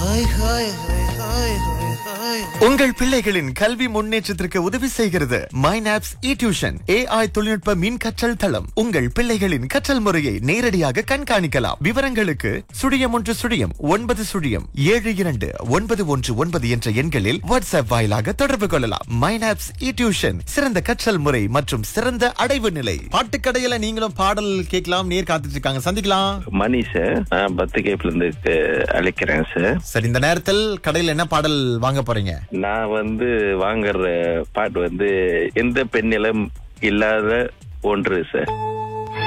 hi hi hi hi hi hi உங்கள் பிள்ளைகளின் கல்வி முன்னேற்றத்திற்கு உதவி செய்கிறது மைனாப்ஸ் இ டியூஷன் ஏஐ தொழில்நுட்ப மின் கற்றல் தளம் உங்கள் பிள்ளைகளின் கற்றல் முறையை நேரடியாக கண்காணிக்கலாம் விவரங்களுக்கு சுழியம் ஒன்று சுழியம் ஒன்பது சுழியம் ஏழு இரண்டு ஒன்பது ஒன்று ஒன்பது என்ற எண்களில் வாட்ஸ்அப் வாயிலாக தொடர்பு கொள்ளலாம் மைனாப்ஸ் இ டியூஷன் சிறந்த கற்றல் முறை மற்றும் சிறந்த அடைவு நிலை பாட்டுக்கடையில நீங்களும் பாடல் கேட்கலாம் நேர் காத்துட்டு இருக்காங்க சந்திக்கலாம் மணி சார் நான் பத்து கேப்ல இருந்து க- அழைக்கிறேன் சார் சரி இந்த நேரத்தில் கடையில் என்ன பாடல் வாங்க போறீங்க நான் வந்து வாங்குற பாட்டு வந்து எந்த பெண்ணிலும் இல்லாத ஒன்று சார்